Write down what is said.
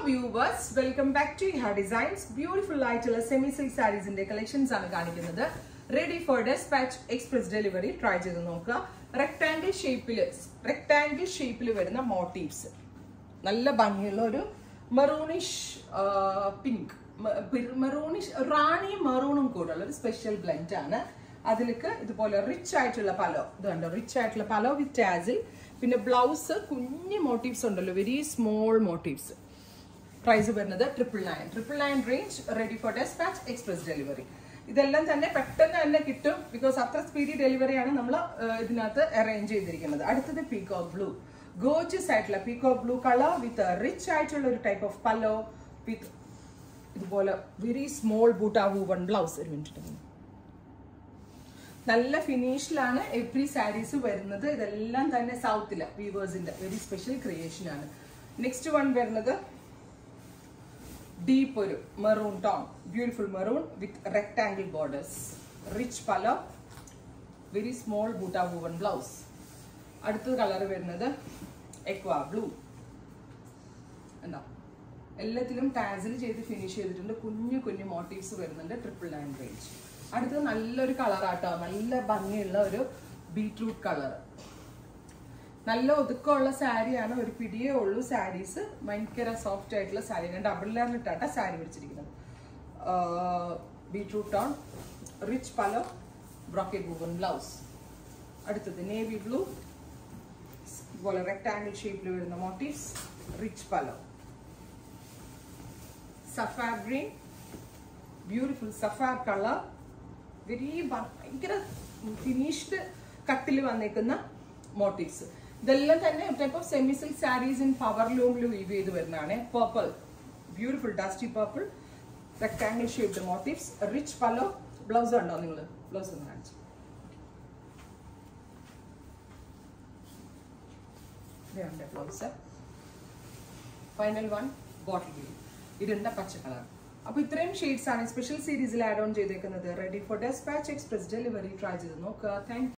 viewers welcome back to Iha designs beautiful ആയിട്ടുള്ള semi silk സാരീസിന്റെ collections ആണ് കാണിക്കുന്നത് ready for dispatch express delivery try ചെയ്ത് നോക്കുക റെക്ടാംഗിൾ ഷേപ്പിൽ റെക്ടാംഗിൾ ഷേപ്പിൽ വരുന്ന മോട്ടീവ്സ് നല്ല ഭംഗിയുള്ള ഒരു മെറൂണിഷ് പിങ്ക് മെറൂണിഷ് റാണി മെറൂണും കൂടെ ഒരു സ്പെഷ്യൽ ബ്ലെൻഡ് ആണ് അതിലേക്ക് ഇതുപോലെ റിച്ച് ആയിട്ടുള്ള പലോ ഇത് കണ്ടോ റിച്ച് ആയിട്ടുള്ള പലോ വിത്ത് ടാസിൽ പിന്നെ ബ്ലൗസ് കുഞ്ഞു മോട്ടീവ്സ് ഉണ്ടല്ലോ വെരി സ്മോൾ മോട്ടീവ്സ് പ്രൈസ് വരുന്നത് triple nine triple nine range ready for dispatch express delivery ഇതെല്ലാം തന്നെ പെട്ടെന്ന് തന്നെ കിട്ടും ബിക്കോസ് അത്ര സ്പീഡി ഡെലിവറിയാണ് നമ്മൾ ഇതിനകത്ത് അറേഞ്ച് ചെയ്തിരിക്കുന്നത് അടുത്തത് പീക്കോ ബ്ലൂ ഗോച്ചസ് ആയിട്ടുള്ള peacock blue colour with rich ആയിട്ടുള്ള ഒരു ടൈപ്പ് ഓഫ് പലോ വിത്ത് ഇതുപോലെ very small buta woven blouse ഒരു മിനിറ്റ് നല്ല ഫിനിഷിലാണ് എവറി സാരീസ് വരുന്നത് ഇതെല്ലാം തന്നെ സൗത്തില് വീവേഴ്സിന്റെ വെരി സ്പെഷ്യൽ ക്രിയേഷൻ ആണ് നെക്സ്റ്റ് വൺ വരുന്നത് ഡീപ്പ് ഒരു maroon tone beautiful maroon with rectangle borders rich pallu very small buta woven blouse അടുത്ത കളർ വരുന്നത് എക്വാ ബ്ലൂ എന്താ എല്ലാത്തിലും ടാസിൽ ചെയ്ത് ഫിനിഷ് ചെയ്തിട്ടുണ്ട് കുഞ്ഞു കുഞ്ഞു മോട്ടീവ്സ് വരുന്നുണ്ട് ട്രിപ്പിൾ നയൻ റേഞ്ച് അടുത്തത് നല്ലൊരു കളറാട്ടോ നല്ല ഭംഗിയുള്ള ഒരു ബീട്രൂട്ട് കളർ നല്ല ഒതുക്കമുള്ള സാരിയാണ് ഒരു പിടിയേ ഉള്ളൂ സാരീസ് ഭയങ്കര സോഫ്റ്റ് ആയിട്ടുള്ള സാരി ഞാൻ ഡബിൾ ലെയർ ഇട്ടാട്ട സാരി പിടിച്ചിരിക്കുന്നത് beetroot tone rich pallu brocade woven blouse അടുത്തത് നേവി ബ്ലൂ ഇതുപോലെ റെക്ടാംഗിൾ ഷേപ്പിൽ വരുന്ന motifs rich pallu sapphire green beautiful sapphire colour very ഭയങ്കര ഫിനിഷ്ഡ് കട്ടിൽ വന്നേക്കുന്ന മോട്ടീവ്സ് ഇതെല്ലാം തന്നെ type of semi silk sarees in power ലൂമിൽ വീവ് ചെയ്ത് വരുന്നതാണ് purple beautiful dusty purple rectangle shaped motifs rich pallu blouse ഉണ്ടോ നിങ്ങൾ ബ്ലൗസ് ഒന്ന് കാണിച്ചു ഇതുണ്ട് blouse final one bottle green ഇരുണ്ട പച്ച കളർ അപ്പൊ ഇത്രയും ഷെയ്ഡ്സ് ആണ് സ്പെഷ്യൽ സീരീസിൽ ആഡ് ഓൺ ചെയ്തേക്കുന്നത് ready for dispatch express delivery try ചെയ്ത് നോക്കുക താങ്ക്